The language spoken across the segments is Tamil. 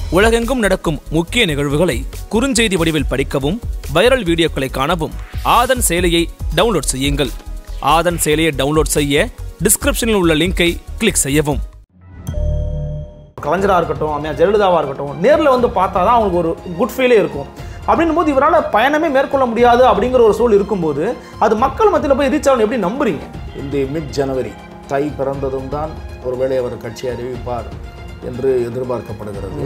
உலகெங்கும் நடக்கும் முக்கிய நிகழ்வுகளை குறுஞ்செய்தி வடிவில் படிக்கவும் வைரல் வீடியோக்களை காணவும் ஆதன் செயலியை டவுன்லோட் செய்யுங்கள் ஆதன் செயலியை டவுன்லோட் செய்ய டிஸ்கிரிப்ஷனில் உள்ள லிங்கை கிளிக் செய்யவும் கலைஞராக இருக்கட்டும் அம்மையா ஜெயலலிதாவாக இருக்கட்டும் நேரில் வந்து பார்த்தா தான் அவங்களுக்கு ஒரு குட் ஃபீலே இருக்கும் அப்படின்னும் போது இவரால் பயணமே மேற்கொள்ள முடியாது அப்படிங்கிற ஒரு சூழல் இருக்கும்போது அது மக்கள் மத்தியில் போய் ரீச் ஆகணும் எப்படி நம்புறீங்க இந்த மிட் ஜனவரி தை பிறந்ததும் தான் ஒருவேளை அவர் கட்சி அறிவிப்பார் என்று எதிர்பார்க்கப்படுகிறது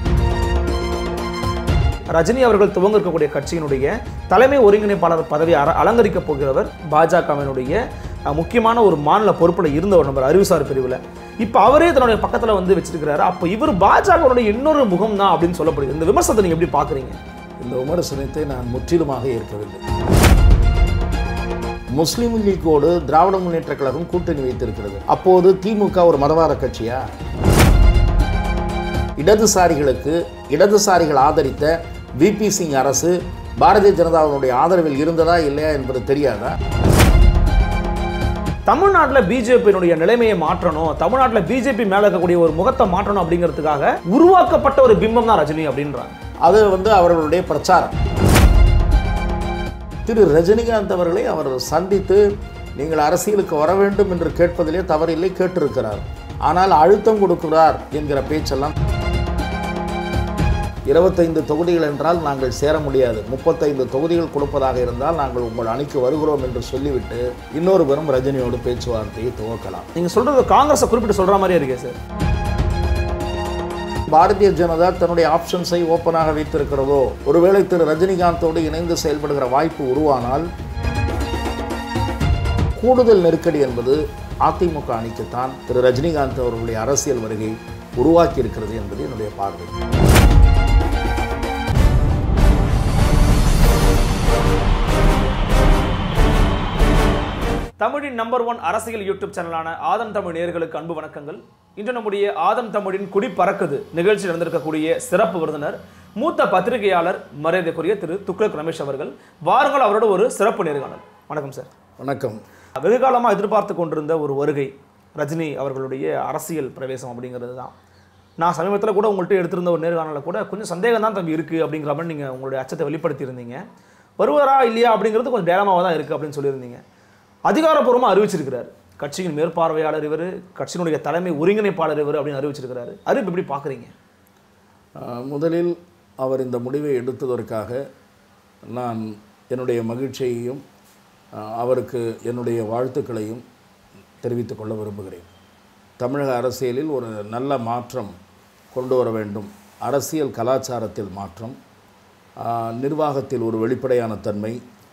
ரஜினி அவர்கள் துவங்க இருக்கக்கூடிய கட்சியினுடைய தலைமை ஒருங்கிணைப்பாளர் பதவி அர- அலங்கரிக்கப் போகிறவர் பாஜகவினுடைய அஹ், முக்கியமான ஒரு மாநில பொறுப்பில் இருந்தவர் நம்பர் அறிவுசார் பிரிவில் இப்போ அவரே தன்னுடைய பக்கத்தில் வந்து வச்சிருக்கிறாரு அப்போ இவர் பாஜகவுடைய இன்னொரு முகம் தான் அப்படின்னு சொல்லப்படுது இந்த விமர்சனத்தை நீங்கள் எப்படி பார்க்குறீங்க இந்த விமர்சனத்தை நான் முற்றிலுமாக ஏற்கவில்லை முஸ்லீம் லீக்கோடு திராவிட முன்னேற்ற கழகம் கூட்டணி வைத்திருக்கிறது அப்போது திமுக ஒரு மதவாத கட்சியா இடதுசாரிகளுக்கு இடதுசாரிகள் ஆதரித்த விபி சிங் அரசு பாரதிய ஜனதாவினுடைய ஆதரவில் இருந்ததா இல்லையா என்பது தெரியாதா தமிழ்நாட்டில் பிஜேபியினுடைய நிலைமையை மாற்றணும் தமிழ்நாட்டில் பிஜேபி மேலே இருக்கக்கூடிய ஒரு முகத்தை மாற்றணும் அப்படிங்கிறதுக்காக உருவாக்கப்பட்ட ஒரு பிம்பம் தான் ரஜினி அப்படின்றாங்க அது வந்து அவர்களுடைய பிரச்சாரம் திரு ரஜினிகாந்த் அவர்களை அவர் சந்தித்து நீங்கள் அரசியலுக்கு வர வேண்டும் என்று கேட்பதிலே தவறில்லை கேட்டிருக்கிறார் ஆனால் அழுத்தம் கொடுக்கிறார் என்கிற பேச்செல்லாம் இருபத்தைந்து தொகுதிகள் என்றால் நாங்கள் சேர முடியாது முப்பத்தைந்து தொகுதிகள் கொடுப்பதாக இருந்தால் நாங்கள் உங்கள் அணிக்கு வருகிறோம் என்று சொல்லிவிட்டு இன்னொரு புறம் ரஜினியோடு பேச்சுவார்த்தையை துவக்கலாம் நீங்கள் சொல்றது காங்கிரஸை குறிப்பிட்டு சொல்ற மாதிரியே இருக்கே சார் பாரதிய ஜனதா தன்னுடைய ஆப்ஷன்ஸை ஓப்பனாக வைத்திருக்கிறதோ ஒருவேளை திரு ரஜினிகாந்தோடு இணைந்து செயல்படுகிற வாய்ப்பு உருவானால் கூடுதல் நெருக்கடி என்பது அதிமுக அணிக்குத்தான் திரு ரஜினிகாந்த் அவர்களுடைய அரசியல் வருகை உருவாக்கி இருக்கிறது என்பது என்னுடைய பார்வை தமிழின் நம்பர் ஒன் அரசியல் யூடியூப் சேனலான ஆதம் தமிழ் நேயர்களுக்கு அன்பு வணக்கங்கள் இன்று நம்முடைய ஆதம் தமிழின் குடி பறக்குது நிகழ்ச்சி நடந்திருக்கக்கூடிய சிறப்பு விருந்தினர் மூத்த பத்திரிகையாளர் மரியாதைக்குரிய திரு துக்ளக் ரமேஷ் அவர்கள் வாருங்கள் அவரோட ஒரு சிறப்பு நேர்காணல் வணக்கம் சார் வணக்கம் வெகு காலமாக எதிர்பார்த்து கொண்டிருந்த ஒரு வருகை ரஜினி அவர்களுடைய அரசியல் பிரவேசம் அப்படிங்கிறது தான் நான் சமீபத்தில் கூட உங்கள்கிட்ட எடுத்திருந்த ஒரு நேர்காணலில் கூட கொஞ்சம் சந்தேகம் தான் தம்பி இருக்குது அப்படிங்கிற மாதிரி நீங்கள் உங்களுடைய அச்சத்தை வெளிப்படுத்தியிருந்தீங்க வருவாரா இல்லையா அப்படிங்கிறது கொஞ்சம் டேலமாவாக தான் இருக்குது அப்படின்னு சொல்லியிருந்தீங்க அதிகாரப்பூர்வமாக அறிவிச்சிருக்கிறார் கட்சியின் மேற்பார்வையாளர் இவர் கட்சியினுடைய தலைமை ஒருங்கிணைப்பாளர் இவர் அப்படின்னு அறிவிச்சிருக்கிறாரு அறிவிப்பு எப்படி பார்க்குறீங்க ஆஹ், முதலில் அவர் இந்த முடிவை எடுத்ததற்காக நான் என்னுடைய மகிழ்ச்சியையும் ஆஹ், அவருக்கு என்னுடைய வாழ்த்துக்களையும் தெரிவித்துக் கொள்ள விரும்புகிறேன் தமிழக அரசியலில் ஒரு நல்ல மாற்றம் கொண்டு வர வேண்டும் அரசியல் கலாச்சாரத்தில் மாற்றம் ஆஹ், நிர்வாகத்தில் ஒரு வெளிப்படையான தன்மை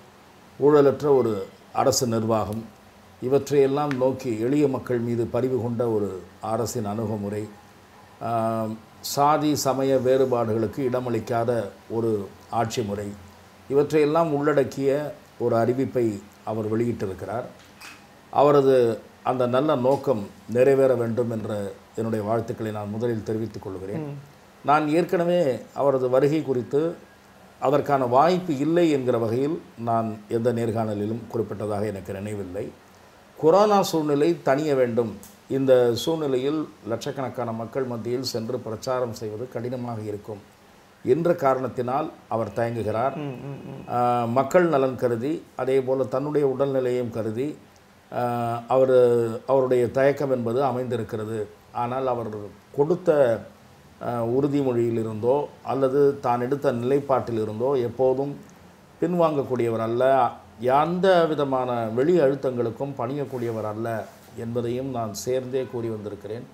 ஊழலற்ற ஒரு அரசு நிர்வாகம் இவற்றையெல்லாம் நோக்கி எளிய மக்கள் மீது பரிவு கொண்ட ஒரு அரசின் அணுகுமுறை ஆம், சாதி சமய வேறுபாடுகளுக்கு இடமளிக்காத ஒரு ஆட்சி முறை இவற்றையெல்லாம் உள்ளடக்கிய ஒரு அறிவிப்பை அவர் வெளியிட்டிருக்கிறார் அவரது அந்த நல்ல நோக்கம் நிறைவேற வேண்டும் என்ற என்னுடைய வாழ்த்துக்களை நான் முதலில் தெரிவித்துக் கொள்கிறேன் நான் ஏற்கனவே அவரது வருகை குறித்து அதற்கான வாய்ப்பு இல்லை என்கிற வகையில் நான் எந்த நேர்காணலிலும் குறிப்பிட்டதாக எனக்கு நினைவில்லை கொரோனா சூழ்நிலை தணிய வேண்டும் இந்த சூழ்நிலையில் லட்சக்கணக்கான மக்கள் மத்தியில் சென்று பிரச்சாரம் செய்வது கடினமாக இருக்கும் என்ற காரணத்தினால் அவர் தயங்குகிறார் ஆஹ், மக்கள் நலன் கருதி அதே போல் தன்னுடைய உடல்நிலையும் கருதி ஆஹ், அவர் அவருடைய தயக்கம் என்பது அமைந்திருக்கிறது ஆனால் அவர் கொடுத்த ஆஹ், உறுதிமொழியிலிருந்தோ அல்லது தான் எடுத்த நிலைப்பாட்டில் இருந்தோ எப்போதும் பின்வாங்கக்கூடியவர் அல்ல எந்த விதமான வெளி அழுத்தங்களுக்கும் பணியக்கூடியவர் அல்ல என்பதையும் நான் சேர்ந்தே கூறி வந்திருக்கிறேன்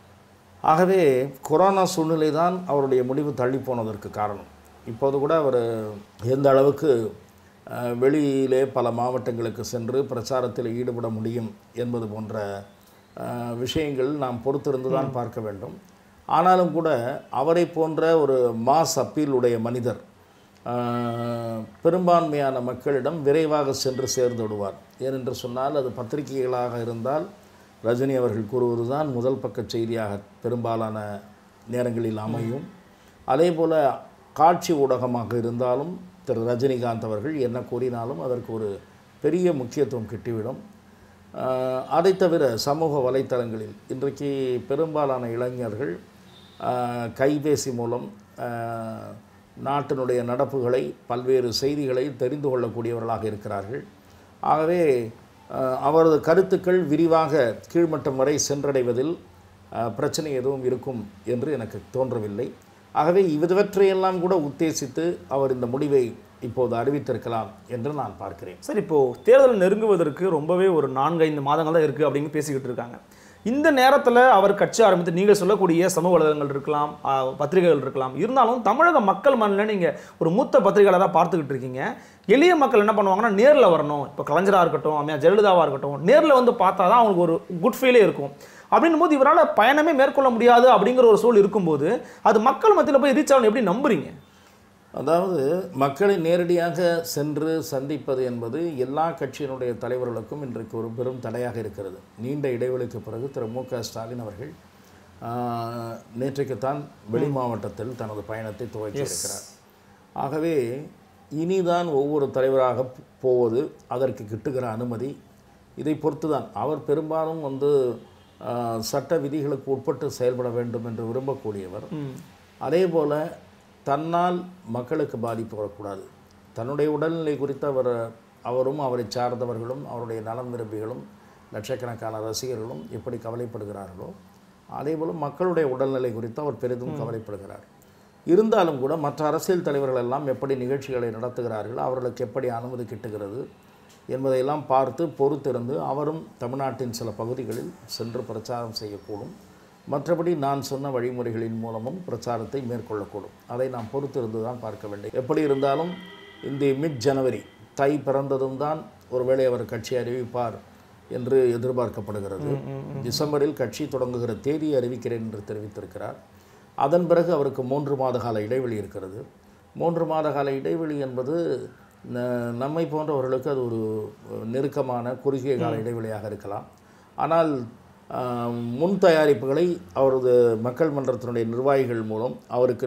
ஆகவே கொரோனா சூழ்நிலை தான் அவருடைய முடிவு தள்ளி போனதற்கு காரணம் இப்போது கூட அவர் எந்த அளவுக்கு அஹ், வெளியிலே பல மாவட்டங்களுக்கு சென்று பிரச்சாரத்தில் ஈடுபட முடியும் என்பது போன்ற அஹ், விஷயங்கள் நாம் பொறுத்திருந்து தான் பார்க்க வேண்டும் ஆனாலும் கூட அவரை போன்ற ஒரு மாஸ் அப்பீல் உடைய மனிதர் ஆஹ், பெரும்பான்மையான மக்களிடம் விரைவாக சென்று சேர்ந்து விடுவார் ஏனென்று சொன்னால் அது பத்திரிகைகளாக இருந்தால் ரஜினி அவர்கள் கூறுவது தான் முதல் பக்க செய்தியாக பெரும்பாலான நேரங்களில் அமையும் அதே போல் காட்சி ஊடகமாக இருந்தாலும் திரு ரஜினிகாந்த் அவர்கள் என்ன கூறினாலும் அதற்கு ஒரு பெரிய முக்கியத்துவம் கிட்டிவிடும் ஆஹ், அதைத் தவிர சமூக வலைத்தளங்களில் இன்றைக்கு பெரும்பாலான இளைஞர்கள் ஆஹ், கைபேசி மூலம் அஹ், நாட்டினுடைய நடப்புகளை பல்வேறு செய்திகளை தெரிந்து கொள்ளக்கூடியவர்களாக இருக்கிறார்கள் ஆகவே அஹ், அவரது கருத்துக்கள் விரிவாக கீழ்மட்டம் வரை சென்றடைவதில் அஹ், பிரச்சனை எதுவும் இருக்கும் என்று எனக்கு தோன்றவில்லை ஆகவே இவற்றையெல்லாம் கூட உத்தேசித்து அவர் இந்த முடிவை இப்போது அறிவித்திருக்கலாம் என்று நான் பார்க்கிறேன் சார் இப்போ தேர்தல் நெருங்குவதற்கு ரொம்பவே ஒரு நான்கு ஐந்து மாதங்கள் தான் இருக்குது அப்படின்னு பேசிக்கிட்டு இருக்காங்க இந்த நேரத்தில் அவர் கட்சி ஆரம்பித்து நீங்கள் சொல்லக்கூடிய சமூக வலைதளங்கள் இருக்கலாம் ஆ, பத்திரிகைகள் இருக்கலாம் இருந்தாலும் தமிழக மக்கள் மண்ணில் நீங்கள் ஒரு மூத்த பத்திரிகையாளராக பார்த்துக்கிட்டு இருக்கீங்க எளிய மக்கள் என்ன பண்ணுவாங்கன்னா நேரில் வரணும் இப்போ கலைஞராக இருக்கட்டும் அம்மையா ஜெயலலிதாவாக இருக்கட்டும் நேரில் வந்து பார்த்தா தான் அவங்களுக்கு ஒரு குட் ஃபீலே இருக்கும் அப்படின்னும் போது இவரால் பயணமே மேற்கொள்ள முடியாது அப்படிங்கிற ஒரு சூழல் இருக்கும்போது அது மக்கள் மத்தியில் போய் ரீச் ஆகணும் எப்படி நம்புறீங்க அதாவது மக்களை நேரடியாக சென்று சந்திப்பது என்பது எல்லா கட்சியினுடைய தலைவர்களுக்கும் இன்றைக்கு ஒரு பெரும் தடையாக இருக்கிறது நீண்ட இடைவெளிக்கு பிறகு திரு மு க ஸ்டாலின் அவர்கள் ஆஹ், நேற்றைக்குத்தான் வெளி மாவட்டத்தில் தனது பயணத்தை துவக்கி இருக்கிறார் ஆகவே இனிதான் ஒவ்வொரு தலைவராக போவது அதற்கு கிட்டுகிற அனுமதி இதை பொறுத்து தான் அவர் பெரும்பாலும் வந்து ஆஹ், சட்ட விதிகளுக்கு உட்பட்டு செயல்பட வேண்டும் என்று விரும்பக்கூடியவர் அதே போல தன்னால் மக்களுக்கு பாதிப்பு வரக்கூடாது தன்னுடைய உடல்நிலை குறித்து அவர் அவரும் அவரை சார்ந்தவர்களும் அவருடைய நலம் விரும்பிகளும் லட்சக்கணக்கான ரசிகர்களும் எப்படி கவலைப்படுகிறார்களோ அதேபோல் மக்களுடைய உடல்நிலை குறித்து அவர் பெரிதும் கவலைப்படுகிறார் இருந்தாலும் கூட மற்ற அரசியல் தலைவர்கள் எல்லாம் எப்படி நிகழ்ச்சிகளை நடத்துகிறார்கள் அவர்களுக்கு எப்படி அனுமதி கிட்டுகிறது என்பதையெல்லாம் பார்த்து பொறுத்திருந்து அவரும் தமிழ்நாட்டின் சில பகுதிகளில் சென்று பிரச்சாரம் செய்யக்கூடும் மற்றபடி நான் சொன்ன வழிமுறைகளின் மூலமும் பிரச்சாரத்தை மேற்கொள்ளக்கூடும் அதை நாம் பொறுத்திருந்து தான் பார்க்க வேண்டும் எப்படி இருந்தாலும் இந்த மிட் ஜனவரி தை பிறந்ததும் தான் ஒருவேளை அவர் கட்சி அறிவிப்பார் என்று எதிர்பார்க்கப்படுகிறது டிசம்பரில் கட்சி தொடங்குகிற தேதியை அறிவிக்கிறேன் என்று தெரிவித்திருக்கிறார் அதன் பிறகு அவருக்கு மூன்று மாத கால இடைவெளி இருக்கிறது மூன்று மாத கால இடைவெளி என்பது ந- நம்மை போன்றவர்களுக்கு அது ஒரு நெருக்கமான குறுகிய கால இடைவெளியாக இருக்கலாம் ஆனால் ஆஹ், முன் தயாரிப்புகளை அவரது மக்கள் மன்றத்தினுடைய நிர்வாகிகள் மூலம் அவருக்கு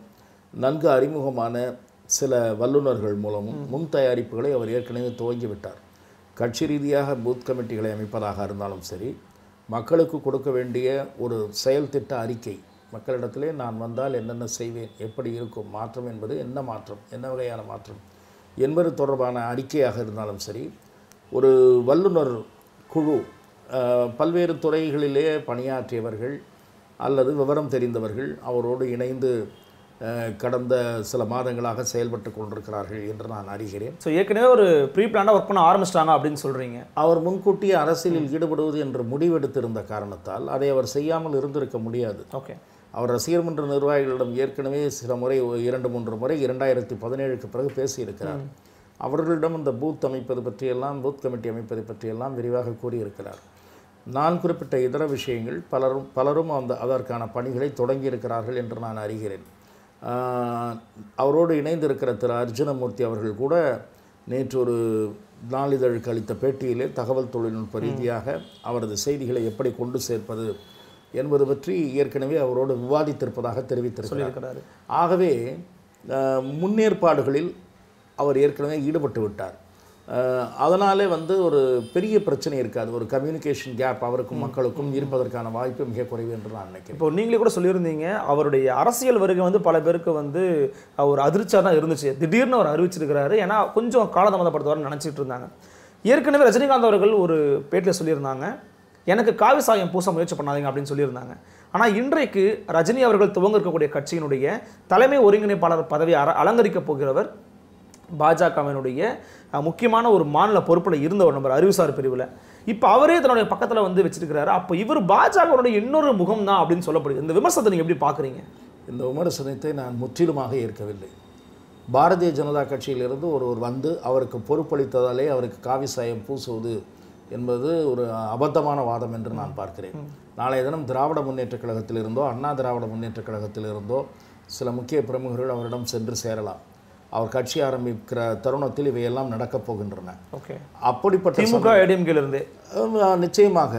நன்கு அறிமுகமான சில வல்லுநர்கள் மூலமும் முன் தயாரிப்புகளை அவர் ஏற்கனவே துவங்கிவிட்டார் கட்சி ரீதியாக பூத் கமிட்டிகளை அமைப்பதாக இருந்தாலும் சரி மக்களுக்கு கொடுக்க வேண்டிய ஒரு செயல் திட்ட அறிக்கை மக்களிடத்திலே நான் வந்தால் என்னென்ன செய்வேன் எப்படி இருக்கும் மாற்றம் என்பது என்ன மாற்றம் என்ன வகையான மாற்றம் என்பது தொடர்பான அறிக்கையாக இருந்தாலும் சரி ஒரு வல்லுனர் குழு அஹ், பல்வேறு துறைகளிலே பணியாற்றியவர்கள் அல்லது விவரம் தெரிந்தவர்கள் அவரோடு இணைந்து அஹ், கடந்த சில மாதங்களாக செயல்பட்டு கொண்டிருக்கிறார்கள் என்று நான் அறிகிறேன் ஸோ ஏற்கனவே ஒரு ப்ரீ பிளானாக ஒர்க் பண்ண ஆரம்பிச்சிட்டாங்க அப்படின்னு சொல்கிறீங்க அவர் முன்கூட்டியே அரசியலில் ஈடுபடுவது என்று முடிவெடுத்திருந்த காரணத்தால் அதை அவர் செய்யாமல் இருந்திருக்க முடியாது ஓகே அவர் ரசிகர் மன்ற நிர்வாகிகளிடம் ஏற்கனவே சில முறை ஒரு இரண்டு மூன்று முறை இரண்டாயிரத்தி பதினேழுக்கு பிறகு பேசியிருக்கிறார் அவர்களிடம் இந்த பூத் அமைப்பது பற்றியெல்லாம் பூத் கமிட்டி அமைப்பது பற்றியெல்லாம் விரிவாக கூறியிருக்கிறார் நான் குறிப்பிட்ட இதர விஷயங்கள் பலரும் பலரும் அந்த அதற்கான பணிகளை தொடங்கியிருக்கிறார்கள் என்று நான் அறிகிறேன் ஆஹ், அவரோடு இணைந்திருக்கிற திரு அர்ஜுனமூர்த்தி அவர்கள் கூட நேற்று ஒரு நாளிதழுக்கு அளித்த பேட்டியிலே தகவல் தொழில்நுட்ப ரீதியாக அவரது செய்திகளை எப்படி கொண்டு சேர்ப்பது என்பது பற்றி ஏற்கனவே அவரோடு விவாதித்திருப்பதாக தெரிவித்திருக்கிறார் இருக்கிறாரு ஆகவே அஹ், முன்னேற்பாடுகளில் அவர் ஏற்கனவே ஈடுபட்டு விட்டார் அஹ், அதனாலே வந்து ஒரு பெரிய பிரச்சனை இருக்காது ஒரு கம்யூனிகேஷன் கேப் அவருக்கும் மக்களுக்கும் இருப்பதற்கான வாய்ப்பு மிக குறைவு என்று நான் நினைக்கிறேன் இப்போ நீங்களே கூட சொல்லியிருந்தீங்க அவருடைய அரசியல் வருகை வந்து பல பேருக்கு வந்து அஹ், ஒரு அதிர்ச்சியாக தான் இருந்துச்சு திடீர்னு அவர் அறிவிச்சிருக்கிறாரு ஏன்னா கொஞ்சம் காலதாமதப்படுத்துவார்னு நினச்சிட்டு இருந்தாங்க ஏற்கனவே ரஜினிகாந்த் அவர்கள் ஒரு பேட்டியில் சொல்லியிருந்தாங்க எனக்கு காவி சாயம் பூச முயற்சி பண்ணாதீங்க அப்படின்னு சொல்லியிருந்தாங்க ஆனால் இன்றைக்கு ரஜினி அவர்கள் துவங்க இருக்கக்கூடிய கட்சியினுடைய தலைமை ஒருங்கிணைப்பாளர் பதவியை அர- அலங்கரிக்கப் போகிறவர் பாஜகவினுடைய அஹ், முக்கியமான ஒரு மாநில பொறுப்பில் இருந்த ஒரு நபர் அறிவுசார் பிரிவில் இப்போ அவரே தன்னுடைய பக்கத்தில் வந்து வச்சிருக்கிறாரு அப்போ இவர் பாஜகவுடைய இன்னொரு முகம் தான் அப்படின்னு சொல்லப்படுது இந்த விமர்சனத்தை நீங்கள் எப்படி பார்க்குறீங்க இந்த விமர்சனத்தை நான் முற்றிலுமாக ஏற்கவில்லை பாரதிய ஜனதா கட்சியிலிருந்து ஒருவர் வந்து அவருக்கு பொறுப்பளித்ததாலே அவருக்கு காவி சாயம் பூசுவது என்பது ஒரு அபத்தமான வாதம் என்று நான் பார்க்கிறேன் நாளைய தினம் திராவிட முன்னேற்றக் கழகத்தில் இருந்தோ அண்ணா திராவிட முன்னேற்றக் கழகத்தில் இருந்தோ சில முக்கிய பிரமுகர்கள் அவரிடம் சென்று சேரலாம் அவர் கட்சி ஆரம்பிக்கிற தருணத்தில் இவையெல்லாம் நடக்கப் போகின்றன ஓகே அப்படிப்பட்ட திமுக ஏடிஎம்கேல இருந்து ஆஹ் நிச்சயமாக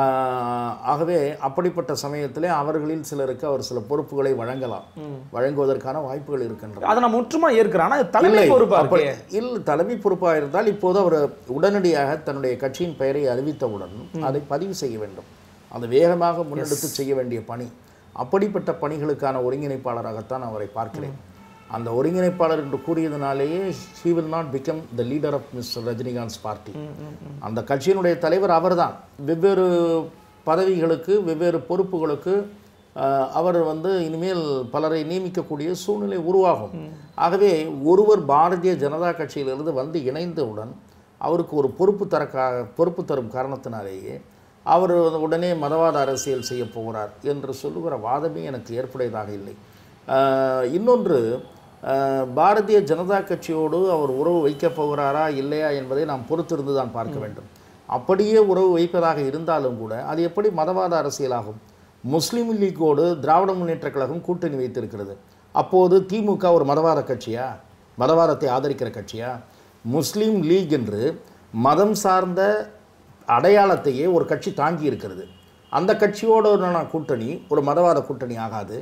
ஆஹ் ஆகவே அப்படிப்பட்ட சமயத்திலே அவர்களில் சிலருக்கு அவர் சில பொறுப்புகளை வழங்கலாம் வழங்குவதற்கான வாய்ப்புகள் இருக்கின்றன அதை நான் முற்றுமா ஏற்கிறேன் ஆனால் தலைமை இல்லை, பொறுப்பா அப்படி- இருக்கே இல்லை தலைமை பொறுப்பாக இருந்தால் இப்போது அவர் உடனடியாக தன்னுடைய கட்சியின் பெயரை அறிவித்தவுடன் அதை பதிவு செய்ய வேண்டும் அது வேகமாக முன்னெடுத்து செய்ய வேண்டிய பணி அப்படிப்பட்ட பணிகளுக்கான ஒருங்கிணைப்பாளராகத்தான் அவரை பார்க்கிறேன் அந்த ஒருங்கிணைப்பாளர் என்று கூறியதனாலேயே he will not become the leader of mister Rajinikanth party அந்த கட்சியினுடைய தலைவர் அவர்தான் வெவ்வேறு பதவிகளுக்கு வெவ்வேறு பொறுப்புகளுக்கு அஹ், அவர் வந்து இனிமேல் பலரை நியமிக்கக்கூடிய சூழ்நிலை உருவாகும் ஆகவே ஒருவர் பாரதிய ஜனதா கட்சியிலிருந்து வந்து இணைந்தவுடன் அவருக்கு ஒரு பொறுப்பு தர கா பொறுப்பு தரும் காரணத்தினாலேயே அவர் உடனே மதவாத அரசியல் செய்ய போகிறார் என்று சொல்லுகிற வாதமே எனக்கு ஏற்புடையதாக இல்லை அஹ், இன்னொன்று அஹ், பாரதிய ஜனதா கட்சியோடு அவர் உறவு வைக்கப் போகிறாரா இல்லையா என்பதை நாம் பொறுத்திருந்து தான் பார்க்க வேண்டும் அப்படியே உறவு வைப்பதாக இருந்தாலும் கூட அது எப்படி மதவாத அரசியலாகும் முஸ்லீம் லீக்கோடு திராவிட முன்னேற்றக் கழகம் கூட்டணி வைத்திருக்கிறது அப்போது திமுக ஒரு மதவாத கட்சியா மதவாதத்தை ஆதரிக்கிற கட்சியா முஸ்லீம் லீக் என்று மதம் சார்ந்த அடையாளத்தையே ஒரு கட்சி தாங்கி இருக்கிறது அந்த கட்சியோட கூட்டணி ஒரு மதவாத கூட்டணி ஆகாது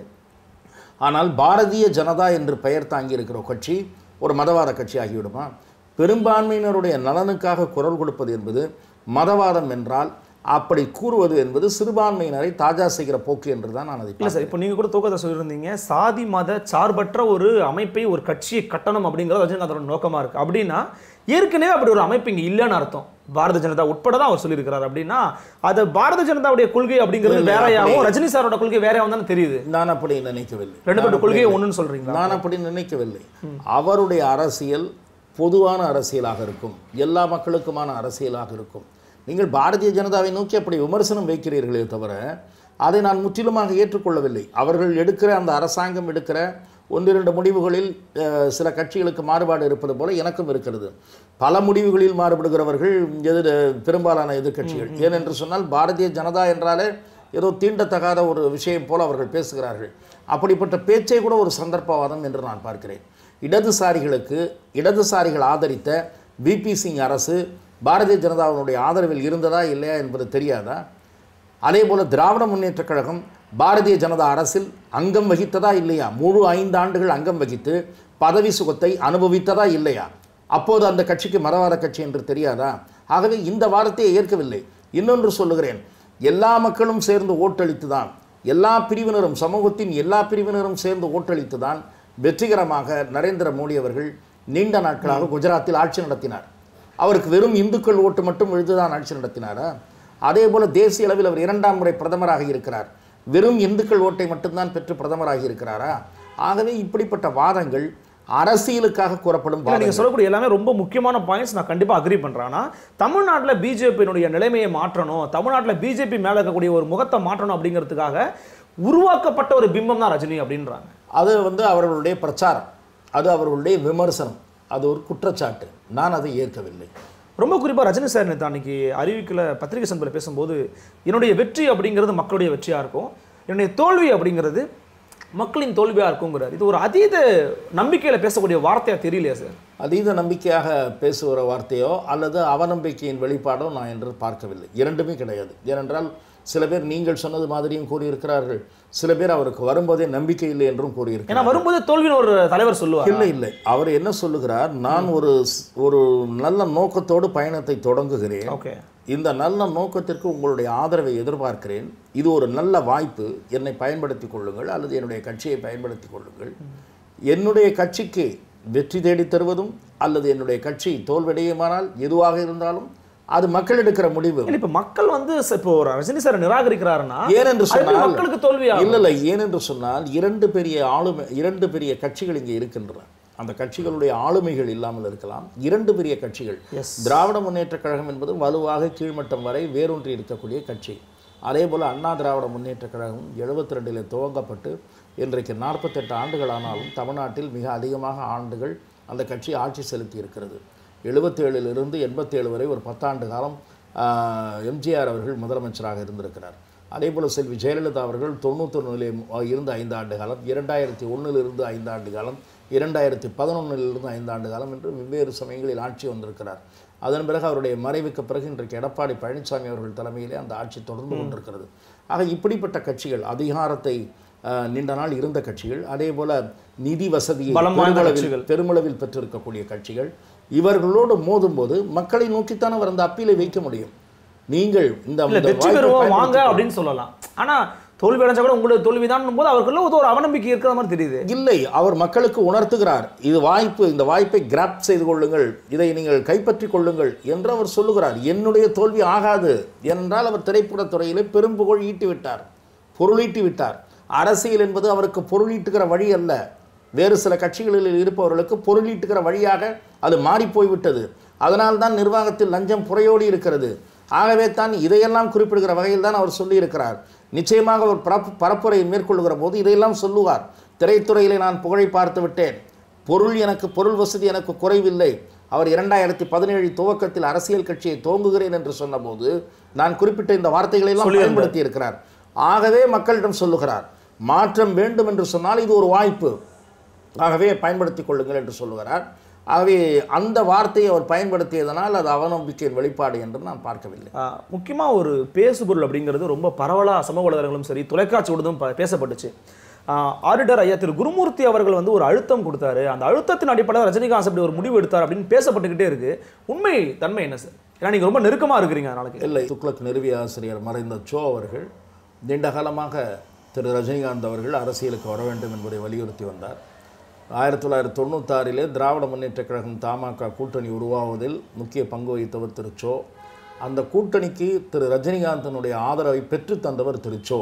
ஆனால் பாரதிய ஜனதா என்று பெயர் தாங்கி இருக்கிற கட்சி ஒரு மதவாத கட்சி ஆகிவிடுமா பெரும்பான்மையினருடைய நலனுக்காக குரல் கொடுப்பது என்பது மதவாதம் என்றால் அப்படி கூறுவது என்பது சிறுபான்மையினரை தாஜா செய்கிற போக்கு என்று தான் நான் அதை இல்ல சார் இப்போ நீங்க கூட தூக்கத்தை சொல்லியிருந்தீங்க சாதி மத சார்பற்ற ஒரு அமைப்பை ஒரு கட்சியை கட்டணும் அப்படிங்கிறது ரஜினிகாந்தோட நோக்கமா இருக்கு அப்படின்னா ஏற்கனவே அப்படி ஒரு அமைப்பு இங்க இல்லைன்னு அர்த்தம் பாரதிய ஜனதா உட்பட தான் அவர் சொல்லியிருக்கிறார் அப்படின்னா அது பாரதிய ஜனதாவுடைய கொள்கை அப்படிங்கிறது இல்ல, வேறையாகவும் அப்படி- ரஜினி சாரோட கொள்கை வேறையாகவும் தானே தெரியுது நான் அப்படி நினைக்கவில்லை ரெண்டு நான் பேரும் அப்படி கொள்கையை ஒண்ணுன்னு சொல்றீங்களா நான் அப்படி நினைக்கவில்லை அவருடைய அரசியல் பொதுவான அரசியலாக இருக்கும் எல்லா மக்களுக்குமான அரசியலாக இருக்கும் நீங்கள் பாரதிய ஜனதாவை நோக்கி அப்படி விமர்சனம் வைக்கிறீர்களே தவிர அதை நான் முற்றிலுமாக ஏற்றுக்கொள்ளவில்லை அவர்கள் எடுக்கிற அந்த அரசாங்கம் எடுக்கிற ஒன்றிரண்டு முடிவுகளில் அஹ், சில கட்சிகளுக்கு மாறுபாடு இருப்பது போல எனக்கும் இருக்கிறது பல முடிவுகளில் மாறுபடுகிறவர்கள் எதிர் பெரும்பாலான எதிர்க்கட்சிகள் ஏனென்று சொன்னால் பாரதிய ஜனதா என்றாலே ஏதோ தீண்டத்தகாத ஒரு விஷயம் போல அவர்கள் பேசுகிறார்கள் அப்படிப்பட்ட பேச்சை கூட ஒரு சந்தர்ப்பவாதம் என்று நான் பார்க்கிறேன் இடதுசாரிகளுக்கு இடதுசாரிகள் ஆதரித்த விபி சிங் அரசு பாரதிய ஜனதாவினுடைய ஆதரவில் இருந்ததா இல்லையா என்பது தெரியாதா அதே போல திராவிட முன்னேற்றக் கழகம் பாரதிய ஜனதா அரசில் அங்கம் வகித்ததா இல்லையா முழு ஐந்து ஆண்டுகள் அங்கம் வகித்து பதவி சுகத்தை அனுபவித்ததா இல்லையா அப்போது அந்த கட்சிக்கு மதவாத கட்சி என்று தெரியாதா ஆகவே இந்த வாதத்தை ஏற்கவில்லை இன்னொன்று சொல்லுகிறேன் எல்லா மக்களும் சேர்ந்து ஓட்டளித்து தான் எல்லா பிரிவினரும் சமூகத்தின் எல்லா பிரிவினரும் சேர்ந்து ஓட்டளித்து தான் வெற்றிகரமாக நரேந்திர மோடி அவர்கள் நீண்ட நாட்களாக குஜராத்தில் ஆட்சி நடத்தினார் அவருக்கு வெறும் இந்துக்கள் ஓட்டு மட்டும் விழுதுதான் ஆட்சி நடத்தினாரா அதே போல தேசிய அளவில் அவர் இரண்டாம் முறை பிரதமராக இருக்கிறார் வெறும் இந்துக்கள் ஓட்டை மட்டும்தான் பெற்று பிரதமராக இருக்கிறாரா ஆகவே இப்படிப்பட்ட வாதங்கள் அரசியலுக்காக கூறப்படும் இல்ல, நீங்க வாதங்கள் சொல்லக்கூடிய எல்லாமே ரொம்ப முக்கியமான பாயிண்ட்ஸ் நான் கண்டிப்பா அக்ரி பண்றேன் ஆனா தமிழ்நாட்டுல பிஜேபியினுடைய நிலைமையை மாற்றணும் தமிழ்நாட்டுல பிஜேபி மேல இருக்கக்கூடிய ஒரு முகத்தை மாற்றணும் அப்படிங்கிறதுக்காக உருவாக்கப்பட்ட ஒரு பிம்பம் தான் ரஜினி அப்படின்றாங்க அது வந்து அவர்களுடைய பிரச்சாரம் அது அவர்களுடைய விமர்சனம் அது ஒரு குற்றச்சாட்டு நான் அதை ஏற்கவில்லை ரொம்ப குறிப்பா ரஜினி சார் நேற்று அன்னைக்கு அறிவிக்கல பத்திரிகை சந்திப்பில் பேசும்போது என்னுடைய வெற்றி அப்படிங்கிறது மக்களுடைய வெற்றியா இருக்கும் என்னுடைய தோல்வி அப்படிங்கிறது மக்களின் தோல்வியா இருக்குங்கிறார் இது ஒரு அதீத நம்பிக்கையில பேசக்கூடிய வார்த்தையா தெரியலையா சார் அதீத நம்பிக்கையாக பேசுகிற வார்த்தையோ அல்லது அவநம்பிக்கையின் வெளிப்பாடோ நான் என்று பார்க்கவில்லை இரண்டுமே கிடையாது ஏனென்றால் சில பேர் நீங்கள் சொன்னது மாதிரியும் கூறியிருக்கிறார்கள் சில பேர் அவருக்கு வரும்போதே நம்பிக்கை இல்லை என்றும் ஏன்னா கூறியிருக்கிறார் வரும்போது தோல்வின்னு ஒரு தலைவர் சொல்லுவார் இல்லை இல்லை அவர் என்ன சொல்லுகிறார் நான் ஒரு ஸ்- ஒரு நல்ல நோக்கத்தோடு பயணத்தை தொடங்குகிறேன் ஓகே இந்த நல்ல நோக்கத்திற்கு உங்களுடைய ஆதரவை எதிர்பார்க்கிறேன் இது ஒரு நல்ல வாய்ப்பு என்னை பயன்படுத்திக் கொள்ளுங்கள் அல்லது என்னுடைய கட்சியை பயன்படுத்திக் கொள்ளுங்கள் என்னுடைய கட்சிக்கு வெற்றி தேடி தருவதும் அல்லது என்னுடைய கட்சி தோல்வடையுமானால் எதுவாக இருந்தாலும் அது மக்கள் எடுக்கிற முடிவு இல்ல இப்ப மக்கள் வந்து ச- இப்போ ஒரு ரஜினி சார் நிராகரிக்கிறாருன்னா ஏனென்று அது எப்படி சொன்னால் மக்களுக்கு தோல்வியா இல்லை இல்லை ஏனென்று சொன்னால் இரண்டு பெரிய ஆளுமை இரண்டு பெரிய கட்சிகள் இங்கே இருக்கின்றன அந்த கட்சிகளுடைய ஆளுமைகள் இல்லாமல் இருக்கலாம் இரண்டு பெரிய கட்சிகள் Yes. திராவிட முன்னேற்றக் கழகம் என்பது வலுவாக கீழ்மட்டம் வரை வேரூன்றி இருக்கக்கூடிய கட்சி அதே போல் அண்ணா திராவிட முன்னேற்றக் கழகம் எழுபத்தி ரெண்டில் துவங்கப்பட்டு இன்றைக்கு நாற்பத்தெட்டு ஆண்டுகள் ஆனாலும் தமிழ்நாட்டில் மிக அதிகமாக ஆண்டுகள் அந்த கட்சி ஆட்சி செலுத்தி இருக்கிறது எழுபத்தேழிலிருந்து எண்பத்தேழு வரை ஒரு பத்தாண்டு காலம் ஆஹ், எம்ஜிஆர் அவர்கள் முதலமைச்சராக இருந்திருக்கிறார் அதே போல் செல்வி ஜெயலலிதா அவர்கள் தொண்ணூத்தொன்னிலே இருந்து ஐந்து ஆண்டு காலம் இரண்டாயிரத்தி ஒன்றிலிருந்து ஐந்து ஆண்டு காலம் இரண்டாயிரத்தி பதினொன்றிலிருந்து ஐந்து ஆண்டு காலம் என்று வெவ்வேறு சமயங்களில் ஆட்சி வந்திருக்கிறார் அதன் பிறகு அவருடைய மறைவுக்கு பிறகு இன்றைக்கு எடப்பாடி பழனிசாமி அவர்கள் தலைமையிலே அந்த ஆட்சி தொடர்ந்து கொண்டிருக்கிறது ஆக இப்படிப்பட்ட கட்சிகள் அதிகாரத்தை ஆஹ், நீண்ட நாள் இருந்த கட்சிகள் அதே போல நிதி வசதியை பலம் வாய்ந்த பெருமளவில் கட்சிகள். பெருமளவில் பெற்றிருக்கக்கூடிய கட்சிகள் இவர்களோடு மோதும்போது மக்களை நோக்கித்தான் அவர் அந்த அப்பீலை வைக்க முடியும் நீங்கள் இந்த இல்ல இந்த வெற்றி வாய்ப்பை பெறுவோம் வாங்க பயன்படுத்திக் அப்படின்னு சொல்லலாம் ஆனா தோல்வி அடைஞ்சா கூட உங்களுக்கு தோல்விதான் போது அவருக்குள்ள ஒரு ஒரு அவநம்பிக்கை இருக்கிற மாதிரி தெரியுது இல்லை அவர் மக்களுக்கு உணர்த்துகிறார் இது வாய்ப்பு இந்த வாய்ப்பை கிராப் செய்து கொள்ளுங்கள் இதை நீங்கள் கைப்பற்றிக் கொள்ளுங்கள் என்று அவர் சொல்லுகிறார் என்னுடைய தோல்வி ஆகாது ஏனென்றால் அவர் திரைப்படத் துறையிலே பெரும்புகழ் ஈட்டி விட்டார் பொருளீட்டி விட்டார் அரசியல் என்பது அவருக்கு பொருளீட்டுகிற வழி அல்ல வேறு சில கட்சிகளில் இருப்பவர்களுக்கு பொருளீட்டுகிற வழியாக அது மாறி போய்விட்டது அதனால்தான் நிர்வாகத்தில் லஞ்சம் புறையோடி இருக்கிறது ஆகவே தான் இதையெல்லாம் குறிப்பிடுகிற வகையில் தான் அவர் சொல்லியிருக்கிறார் நிச்சயமாக அவர் பரப்பு பரப்புரையை மேற்கொள்ளுகிற போது இதையெல்லாம் சொல்லுவார் திரைத்துறையிலே நான் புகழை பார்த்து விட்டேன் பொருள் எனக்கு பொருள் வசதி எனக்கு குறைவில்லை அவர் இரண்டாயிரத்தி பதினேழு துவக்கத்தில் அரசியல் கட்சியை துவங்குகிறேன் என்று சொன்னபோது நான் குறிப்பிட்ட இந்த வார்த்தைகளை எல்லாம் பயன்படுத்தி இருக்கிறார் ஆகவே மக்களிடம் சொல்லுகிறார் மாற்றம் வேண்டும் என்று சொன்னால் இது ஒரு வாய்ப்பு ஆகவே பயன்படுத்திக் கொள்ளுங்கள் என்று சொல்லுகிறார் ஆகவே அந்த வார்த்தையை அவர் பயன்படுத்தியதனால் அது அவநம்பிக்கையின் வெளிப்பாடு என்று நான் பார்க்கவில்லை ஆஹ் முக்கியமா ஒரு பேசுபொருள் அப்படிங்கிறது ரொம்ப பரவலா சமூக வலைதளங்களும் சரி தொலைக்காட்சி ஊடகம் ப- பேசப்பட்டுச்சு ஆஹ் ஆடிட்டர் ஐயா திரு குருமூர்த்தி அவர்கள் வந்து ஒரு அழுத்தம் கொடுத்தாரு அந்த அழுத்தத்தின் அடிப்படையில் ரஜினிகாந்த் அப்படி ஒரு முடிவு எடுத்தார் அப்படின்னு பேசப்பட்டுக்கிட்டே இருக்கு உண்மை தன்மை என்ன சார் ஏன்னா நீங்க ரொம்ப நெருக்கமா இருக்கிறீங்க அதனால இல்லை துக்ளக் நிறுவி ஆசிரியர் மறைந்த சோ அவர்கள் நீண்ட காலமாக திரு ரஜினிகாந்த் அவர்கள் அரசியலுக்கு வர வேண்டும் என்பதை வலியுறுத்தி வந்தார் ஆயிரத்தி தொள்ளாயிரத்தி தொண்ணூத்தாறிலே திராவிட முன்னேற்றக் கழகம் தமாக கூட்டணி உருவாவதில் முக்கிய பங்கு வகித்தவர் திரு சோ அந்த கூட்டணிக்கு திரு ரஜினிகாந்தனுடைய ஆதரவை பெற்று தந்தவர் திரு சோ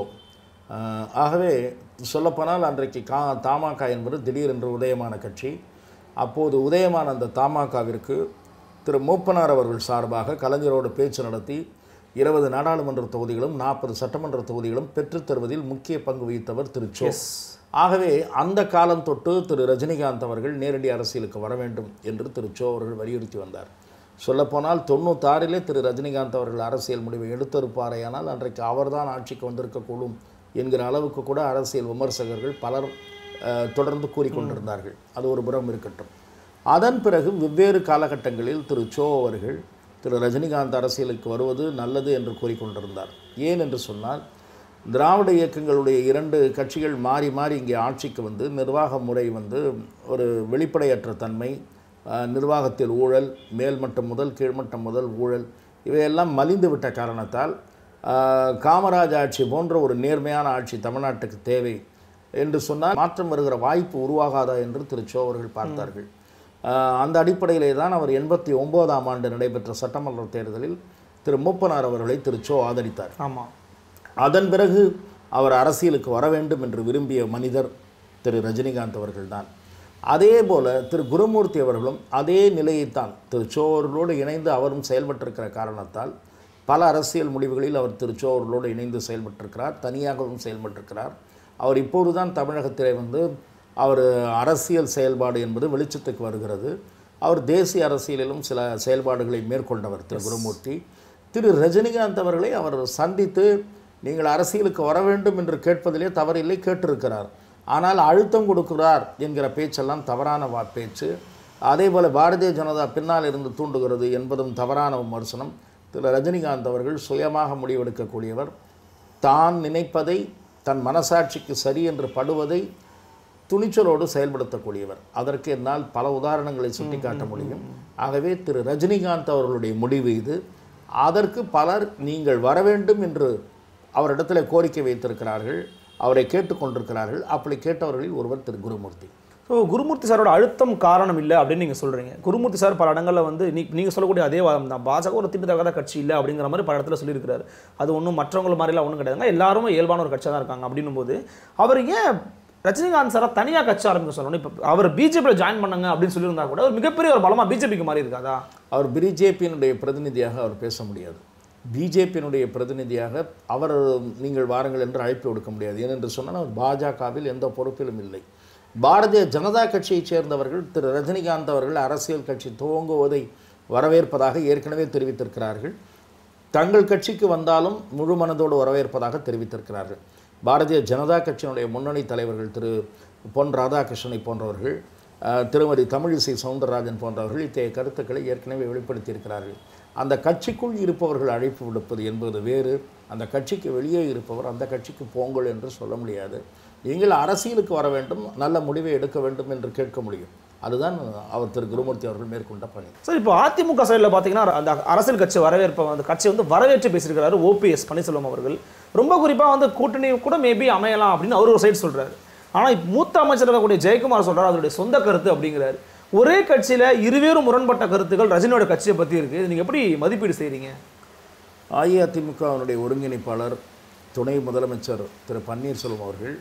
ஆஹ் ஆகவே சொல்லப்போனால் அன்றைக்கு கா தமாக என்பது திடீரென்று உதயமான கட்சி அப்போது உதயமான அந்த தமாகவிற்கு திரு மூப்பனார் அவர்கள் சார்பாக கலைஞரோடு பேச்சு நடத்தி இருபது நாடாளுமன்ற தொகுதிகளும் நாற்பது சட்டமன்ற தொகுதிகளும் பெற்றுத் தருவதில் முக்கிய பங்கு வகித்தவர் திரு சோ ஆகவே அந்த காலம் தொட்டு திரு ரஜினிகாந்த் அவர்கள் நேரடி அரசியலுக்கு வர வேண்டும் என்று திரு சோ அவர்கள் வலியுறுத்தி வந்தார் சொல்லப்போனால் தொண்ணூத்தாறிலே திரு ரஜினிகாந்த் அவர்கள் அரசியல் முடிவை எடுத்திருப்பாரேயானால் அன்றைக்கு அவர்தான் ஆட்சிக்கு வந்திருக்கக்கூடும் என்கிற அளவுக்கு கூட அரசியல் விமர்சகர்கள் பலர் அஹ், தொடர்ந்து கூறிக்கொண்டிருந்தார்கள் அது ஒரு புறம் இருக்கட்டும் அதன் பிறகு வெவ்வேறு காலகட்டங்களில் திரு சோ அவர்கள் திரு ரஜினிகாந்த் அரசியலுக்கு வருவது நல்லது என்று கூறிக்கொண்டிருந்தார் ஏன் என்று சொன்னால் திராவிட இயக்கங்களுடைய இரண்டு கட்சிகள் மாறி மாறி இங்கே ஆட்சிக்கு வந்து நிர்வாக முறை வந்து ஒரு வெளிப்படையற்ற தன்மை அஹ், நிர்வாகத்தில் ஊழல் மேல்மட்டம் முதல் கீழ்மட்டம் முதல் ஊழல் இவையெல்லாம் மலிந்து விட்ட காரணத்தால் அஹ், காமராஜ் ஆட்சி போன்ற ஒரு நேர்மையான ஆட்சி தமிழ்நாட்டுக்கு தேவை என்று சொன்னால் மாற்றம் வருகிற வாய்ப்பு உருவாகாதா என்று திரு சோ அவர்கள் பார்த்தார்கள் அஹ், அந்த அடிப்படையிலே தான் அவர் எண்பத்தி ஒம்போதாம் ஆண்டு நடைபெற்ற சட்டமன்ற தேர்தலில் திரு மூப்பனார் அவர்களை திரு சோ ஆதரித்தார் ஆமா அதன் பிறகு அவர் அரசியலுக்கு வர வேண்டும் என்று விரும்பிய மனிதர் திரு ரஜினிகாந்த் அவர்கள்தான் அதே போல திரு குருமூர்த்தி அவர்களும் அதே நிலையைத்தான் திரு சோ அவர்களோடு இணைந்து அவரும் செயல்பட்டிருக்கிற காரணத்தால் பல அரசியல் முடிவுகளில் அவர் திரு சோ அவர்களோடு இணைந்து செயல்பட்டிருக்கிறார் தனியாகவும் செயல்பட்டிருக்கிறார் அவர் இப்போது தான் தமிழகத்திலே வந்து அவர் அரசியல் செயல்பாடு என்பது வெளிச்சத்துக்கு வருகிறது அவர் தேசிய அரசியலிலும் சில செயல்பாடுகளை மேற்கொண்டவர் திரு குருமூர்த்தி திரு ரஜினிகாந்த் அவர்களை அவர் சந்தித்து நீங்கள் அரசியலுக்கு வர வேண்டும் என்று கேட்பதிலே தவறில்லை கேட்டிருக்கிறார் ஆனால் அழுத்தம் கொடுக்கிறார் என்கிற பேச்செல்லாம் தவறான வா பேச்சு அதே போல் பாரதிய ஜனதா பின்னால் இருந்து தூண்டுகிறது என்பதும் தவறான விமர்சனம் திரு ரஜினிகாந்த் அவர்கள் சுயமாக முடிவெடுக்கக்கூடியவர் தான் நினைப்பதை தன் மனசாட்சிக்கு சரி என்று படுவதை துணிச்சலோடு செயல்படுத்தக்கூடியவர் அதற்கு என்னால் பல உதாரணங்களை சுட்டிக்காட்ட முடியும் ஆகவே திரு ரஜினிகாந்த் அவர்களுடைய முடிவு இது அதற்கு பலர் நீங்கள் வர வேண்டும் என்று அவரிடத்தில் கோரிக்கை வைத்திருக்கிறார்கள் அவரை கேட்டுக்கொண்டிருக்கிறார்கள் அப்படி கேட்டவர்களில் ஒருவர் திரு குருமூர்த்தி ஸோ குருமூர்த்தி சாரோட அழுத்தம் காரணம் இல்லை அப்படின்னு நீங்கள் சொல்கிறீங்க குருமூர்த்தி சார் பல இடங்களில் வந்து நீ நீங்கள் சொல்லக்கூடிய அதே வாதம் தான் பாஜக ஒரு திட்டத்தகாத கட்சி இல்லை அப்படிங்கிற மாதிரி பல இடத்துல சொல்லியிருக்கிறாரு அது ஒன்றும் மற்றவங்கள மாதிரிலாம் ஒன்றும் கிடையாதுங்க எல்லாரும் இயல்பான ஒரு கட்சியாக தான் இருக்காங்க அப்படின்னும் போது அவர் ஏன் ரஜினிகாந்த் சாரை தனியாக கட்சி ஆரம்பிக்க சொல்லணும் இப்போ அவர் பிஜேபியில் ஜாயின் பண்ணாங்க அப்படின்னு சொல்லியிருந்தா கூட ஒரு மிகப்பெரிய ஒரு பலமாக பிஜேபிக்கு மாறி இருக்காதா அவர் பிஜேபியினுடைய பிரதிநிதியாக அவர் பேச முடியாது பிஜேபியினுடைய பிரதிநிதியாக அவர் நீங்கள் வாருங்கள் என்று அழைப்பு விடுக்க முடியாது ஏனென்று சொன்னால் அவர் பாஜகவில் எந்த பொறுப்பிலும் இல்லை பாரதிய ஜனதா கட்சியைச் சேர்ந்தவர்கள் திரு ரஜினிகாந்த் அவர்கள் அரசியல் கட்சி துவங்குவதை வரவேற்பதாக ஏற்கனவே தெரிவித்திருக்கிறார்கள் தங்கள் கட்சிக்கு வந்தாலும் முழு மனதோடு வரவேற்பதாக தெரிவித்திருக்கிறார்கள் பாரதிய ஜனதா கட்சியினுடைய முன்னணி தலைவர்கள் திரு பொன் ராதாகிருஷ்ணனை போன்றவர்கள் அஹ், திருமதி தமிழிசை சவுந்தரராஜன் போன்றவர்கள் இத்தகைய கருத்துக்களை ஏற்கனவே வெளிப்படுத்தியிருக்கிறார்கள் அந்த கட்சிக்குள் இருப்பவர்கள் அழைப்பு விடுப்பது என்பது வேறு அந்த கட்சிக்கு வெளியே இருப்பவர் அந்த கட்சிக்கு போங்கள் என்று சொல்ல முடியாது நீங்கள் அரசியலுக்கு வர வேண்டும் நல்ல முடிவை எடுக்க வேண்டும் என்று கேட்க முடியும் அதுதான் அவர் திரு குருமூர்த்தி அவர்கள் மேற்கொண்ட பணி சார் இப்போ அதிமுக சைடில் பார்த்தீங்கன்னா அந்த அரசியல் கட்சி வரவேற்ப அந்த கட்சி வந்து வரவேற்று பேசியிருக்கிறாரு ஓபிஎஸ் பன்னீர்செல்வம் அவர்கள் ரொம்ப குறிப்பாக வந்து கூட்டணி கூட மேபி அமையலாம் அப்படின்னு அவர் ஒரு சைடு சொல்றாரு ஆனால் இப்போ மூத்த அமைச்சர் இருக்கக்கூடிய ஜெயக்குமார் சொல்றாரு அதனுடைய சொந்த கருத்து அப்படிங்கிறாரு ஒரே கட்சியில இருவேறு முரண்பட்ட கருத்துக்கள் ரஜினியோட கட்சியை பத்தி இருக்கு இது நீங்க எப்படி மதிப்பீடு செய்றீங்க அஇஅதிமுகவினுடைய ஒருங்கிணைப்பாளர் துணை முதலமைச்சர் திரு பன்னீர்செல்வம் அவர்கள்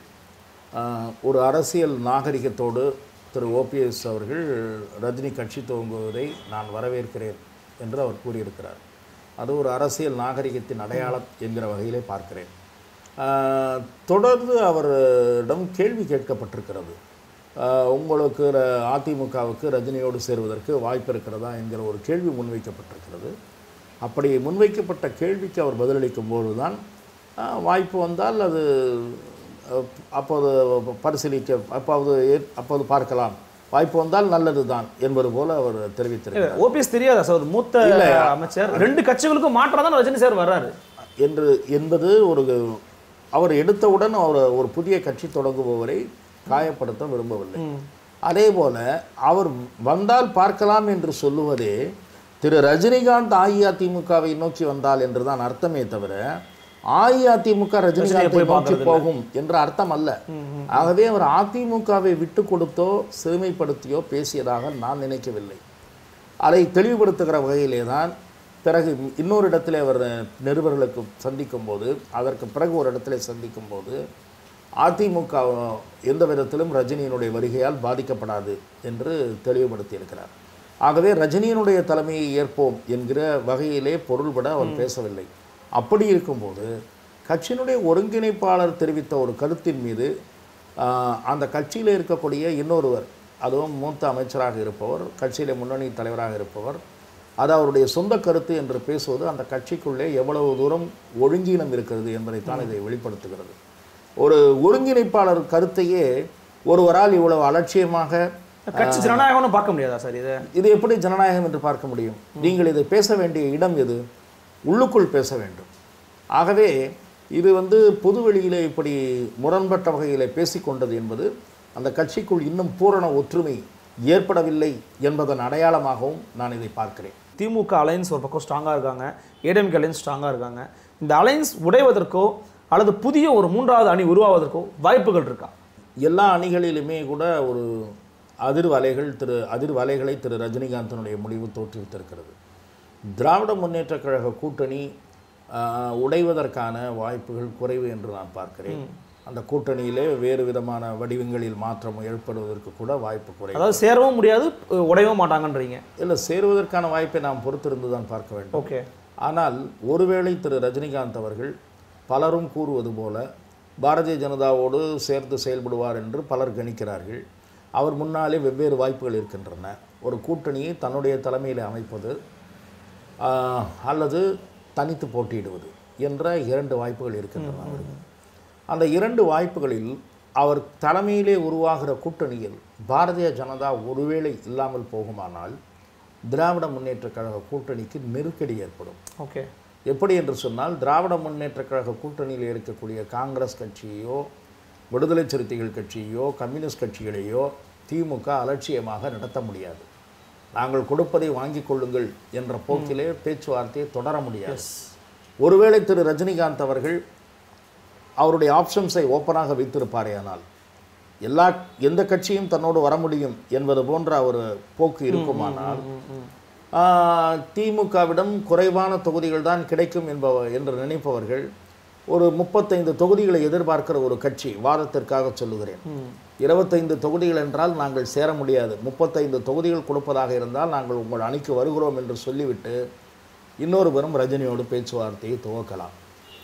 ஆஹ், ஒரு அரசியல் நாகரிகத்தோடு திரு ஓபிஎஸ் அவர்கள் ரஜினி கட்சி துவங்குவதை நான் வரவேற்கிறேன் என்று அவர் கூறியிருக்கிறார் அது ஒரு அரசியல் நாகரிகத்தின் அடையாளம் என்கிற வகையிலே பார்க்கிறேன் ஆஹ், தொடர்ந்து அவரிடம் கேள்வி கேட்கப்பட்டிருக்கிறது ஆஹ், உங்களுக்கு ர- அதிமுகவுக்கு ரஜினியோடு சேருவதற்கு வாய்ப்பு இருக்கிறதா என்கிற ஒரு கேள்வி முன்வைக்கப்பட்டிருக்கிறது அப்படி முன்வைக்கப்பட்ட கேள்விக்கு அவர் பதிலளிக்கும் போது தான் வாய்ப்பு வந்தால் அது அஹ், அப்போது பரிசீலிக்க அப்போது ஏற்- அப்போது பார்க்கலாம் வாய்ப்பு வந்தால் நல்லது தான் என்பது போல அவர் தெரிவித்திருக்கிறார் ஓபிஎஸ் தெரியாதா சார் ஒரு மூத்த அமைச்சர் ரெண்டு கட்சிகளுக்கும் மாற்றம் தான் ரஜினி சார் வர்றாரு என்று என்பது ஒரு அவர் எடுத்தவுடன் அவர் ஒரு புதிய கட்சி தொடங்குபவரை காயப்படுத்த விரும்பவில்லை அதே போல அவர் வந்தால் பார்க்கலாம் என்று சொல்லுவதே திரு ரஜினிகாந்த் அஇஅதிமுகவை நோக்கி வந்தால் என்றுதான் அர்த்தமே தவிர அஇஅதிமுக ரஜினிகாந்தை நோக்கி போகும் என்ற அர்த்தம் அல்ல ஆகவே அவர் அதிமுகவை விட்டு கொடுத்தோ சிறுமைப்படுத்தியோ பேசியதாக நான் நினைக்கவில்லை அதை தெளிவுபடுத்துகிற வகையிலே தான் பிறகு இன்னொரு இடத்திலே அவர் நிருபர்களுக்கு சந்திக்கும் போது அதற்கு பிறகு ஒரு இடத்திலே சந்திக்கும் போது அதிமுக எந்த விதத்திலும் ரஜினியினுடைய வருகையால் பாதிக்கப்படாது என்று தெளிவுபடுத்தியிருக்கிறார் ஆகவே ரஜினியினுடைய தலைமையை ஏற்போம் என்கிற வகையிலே பொருள்பட அவர் பேசவில்லை அப்படி இருக்கும்போது கட்சியினுடைய ஒருங்கிணைப்பாளர் தெரிவித்த ஒரு கருத்தின் மீது ஆஹ், அந்த கட்சியில் இருக்கக்கூடிய இன்னொருவர் அதுவும் மூத்த அமைச்சராக இருப்பவர் கட்சியிலே முன்னணி தலைவராக இருப்பவர் அது அவருடைய சொந்த கருத்து என்று பேசுவது அந்த கட்சிக்குள்ளே எவ்வளவு தூரம் ஒழுங்கீனம் இருக்கிறது என்பதைத்தான் இதை வெளிப்படுத்துகிறது ஒரு ஒருங்கிணைப்பாளர் கருத்தையே ஒருவரால் இவ்வளவு அலட்சியமாக கட்சி ஜனநாயகம்னு பார்க்க முடியாதா சார் இதை இது எப்படி ஜனநாயகம் என்று பார்க்க முடியும் நீங்கள் இதை பேச வேண்டிய இடம் எது உள்ளுக்குள் பேச வேண்டும் ஆகவே இது வந்து பொதுவெளியிலே இப்படி முரண்பட்ட வகையிலே பேசிக்கொண்டது என்பது அந்த கட்சிக்குள் இன்னும் பூரண ஒற்றுமை ஏற்படவில்லை என்பதன் அடையாளமாகவும் நான் இதை பார்க்கிறேன் திமுக அலைன்ஸ் ஒரு பக்கம் ஸ்ட்ராங்காக இருக்காங்க ஏடிஎம்கே அலைன்ஸ் ஸ்ட்ராங்காக இருக்காங்க இந்த அலைன்ஸ் உடைவதற்கோ அல்லது புதிய ஒரு மூன்றாவது அணி உருவாவதற்கோ வாய்ப்புகள் இருக்கா எல்லா அணிகளிலுமே கூட ஒரு அதிர்வலைகள் திரு அதிர்வலைகளை திரு ரஜினிகாந்தனுடைய முடிவு தோற்றுவித்திருக்கிறது திராவிட முன்னேற்றக் கழக கூட்டணி ஆஹ், உடைவதற்கான வாய்ப்புகள் குறைவு என்று நான் பார்க்கிறேன் அந்த கூட்டணியிலே வேறு விதமான வடிவங்களில் மாற்றம் ஏற்படுவதற்கு கூட வாய்ப்பு குறைவு அதாவது சேரவும் முடியாது உடையவும் மாட்டாங்கன்றீங்க இல்லை சேருவதற்கான வாய்ப்பை நாம் பொறுத்திருந்து தான் பார்க்க வேண்டும் ஓகே ஆனால் ஒருவேளை திரு ரஜினிகாந்த் அவர்கள் பலரும் கூறுவது போல பாரதிய ஜனதாவோடு சேர்ந்து செயல்படுவார் என்று பலர் கணிக்கிறார்கள் அவர் முன்னாலே வெவ்வேறு வாய்ப்புகள் இருக்கின்றன ஒரு கூட்டணியை தன்னுடைய தலைமையில் அமைப்பது ஆஹ், அல்லது தனித்து போட்டியிடுவது என்ற இரண்டு வாய்ப்புகள் இருக்கின்றன அவருக்கு அந்த இரண்டு வாய்ப்புகளில் அவர் தலைமையிலே உருவாகிற கூட்டணியில் பாரதிய ஜனதா ஒருவேளை இல்லாமல் போகுமானால் திராவிட முன்னேற்றக் கழக கூட்டணிக்கு நெருக்கடி ஏற்படும் ஓகே எப்படி என்று சொன்னால் திராவிட முன்னேற்றக் கழக கூட்டணியில் இருக்கக்கூடிய காங்கிரஸ் கட்சியையோ விடுதலை சிறுத்தைகள் கட்சியையோ கம்யூனிஸ்ட் கட்சிகளையோ திமுக அலட்சியமாக நடத்த முடியாது நாங்கள் கொடுப்பதை வாங்கிக் கொள்ளுங்கள் என்ற போக்கிலே பேச்சுவார்த்தையை தொடர முடியாது ஒருவேளை திரு ரஜினிகாந்த் அவர்கள் அவருடைய ஆப்ஷன்ஸை ஓப்பனாக வைத்திருப்பாரேயானால் எல்லா எந்த கட்சியும் தன்னோடு வர முடியும் என்பது போன்ற ஒரு போக்கு இருக்குமானால் ஆஹ், திமுகவிடம் குறைவான தொகுதிகள் தான் கிடைக்கும் என்பவ என்று நினைப்பவர்கள் ஒரு முப்பத்தைந்து தொகுதிகளை எதிர்பார்க்கிற ஒரு கட்சி வாதத்திற்காக சொல்லுகிறேன் இருபத்தைந்து தொகுதிகள் என்றால் நாங்கள் சேர முடியாது முப்பத்தைந்து தொகுதிகள் கொடுப்பதாக இருந்தால் நாங்கள் உங்கள் அணிக்கு வருகிறோம் என்று சொல்லிவிட்டு இன்னொருவரும் ரஜினியோடு பேச்சுவார்த்தையை துவக்கலாம்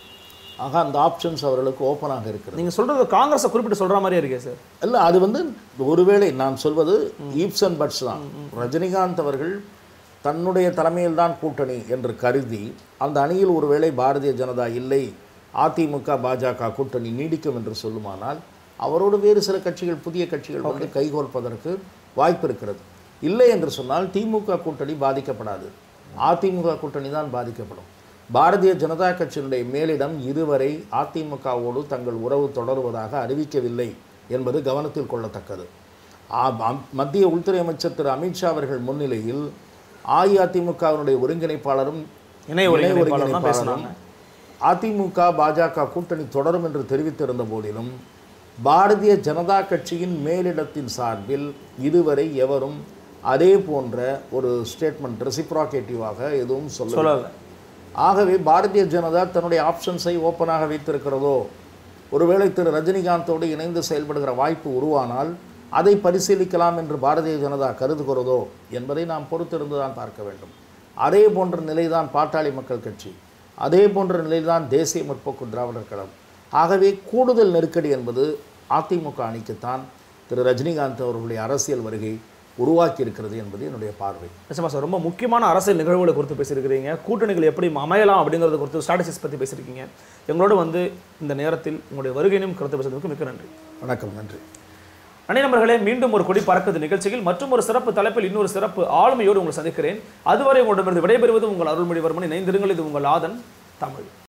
ஆக அந்த ஆப்ஷன்ஸ் அவர்களுக்கு ஓப்பனாக இருக்கிறது நீங்க சொல்றது காங்கிரஸை குறிப்பிட்டு சொல்ற மாதிரியே இருக்கே சார் இல்லை அது வந்து ஒருவேளை நான் சொல்வது ஈப்ஸ் அண்ட் பட்ஸ் தான் ரஜினிகாந்த் அவர்கள் தன்னுடைய தலைமையில் தான் கூட்டணி என்று கருதி அந்த அணியில் ஒருவேளை பாரதிய ஜனதா இல்லை அதிமுக பாஜக கூட்டணி நீடிக்கும் என்று சொல்லுமானால் அவரோடு வேறு சில கட்சிகள் புதிய கட்சிகள் வந்து கைகோர்ப்பதற்கு வாய்ப்பு இருக்கிறது இல்லை என்று சொன்னால் திமுக கூட்டணி பாதிக்கப்படாது அதிமுக கூட்டணி தான் பாதிக்கப்படும் பாரதிய ஜனதா கட்சியினுடைய மேலிடம் இதுவரை அதிமுகவோடு தங்கள் உறவு தொடருவதாக அறிவிக்கவில்லை என்பது கவனத்தில் கொள்ளத்தக்கது ஆ- அம்- மத்திய உள்துறை அமைச்சர் திரு அமித்ஷா அவர்கள் முன்னிலையில் அஇஅதிமுகவினுடைய ஒருங்கிணைப்பாளரும் இணை ஒருங்கிணைப்பாளர் தான் ஒருங்கிணைப்பாளரும் அதிமுக பாஜக கூட்டணி தொடரும் என்று தெரிவித்திருந்த போதிலும் பாரதிய ஜனதா கட்சியின் மேலிடத்தின் சார்பில் இதுவரை எவரும் அதே போன்ற ஒரு ஸ்டேட்மெண்ட் ரெசிப்ராகேட்டிவாக எதுவும் சொல்ல சொல்லலை ஆகவே பாரதிய ஜனதா தன்னுடைய ஆப்ஷன்ஸை ஓப்பனாக வைத்திருக்கிறதோ ஒருவேளை திரு ரஜினிகாந்தோடு இணைந்து செயல்படுகிற வாய்ப்பு உருவானால் அதை பரிசீலிக்கலாம் என்று பாரதிய ஜனதா கருதுகிறதோ என்பதை நாம் பொறுத்திருந்து தான் பார்க்க வேண்டும் அதே போன்ற நிலைதான் பாட்டாளி மக்கள் கட்சி அதே போன்ற நிலைதான் தேசிய முற்போக்கு திராவிடர் கழகம் ஆகவே கூடுதல் நெருக்கடி என்பது அதிமுக அணிக்குத்தான் திரு ரஜினிகாந்த் அவர்களுடைய அரசியல் வருகை உருவாக்கி இருக்கிறது என்பது என்னுடைய பார்வை நிச்சயமா சார் ரொம்ப முக்கியமான அரசியல் நிகழ்வுகளை குறித்து பேசியிருக்கிறீங்க கூட்டணிகள் எப்படி அமையலாம் அப்படிங்கிறத குறித்து ஸ்ட்ராட்டஜிஸ் பற்றி பேசியிருக்கீங்க எங்களோட வந்து இந்த நேரத்தில் உங்களுடைய வருகையினும் கருத்து பேசுறதுக்கு மிக்க நன்றி வணக்கம் நன்றி அணி நண்பர்களே மீண்டும் ஒரு கொடி பறக்குது நிகழ்ச்சியில் மற்றும் ஒரு சிறப்பு தலைப்பில் இன்னொரு சிறப்பு ஆளுமையோடு உங்களை சந்திக்கிறேன் அதுவரை உங்களிடமிருந்து விடைபெறுவது உங்கள் அருள்மொழிவர்மன் இணைந்திருங்கள் இது உங்கள் ஆதன் தமிழ்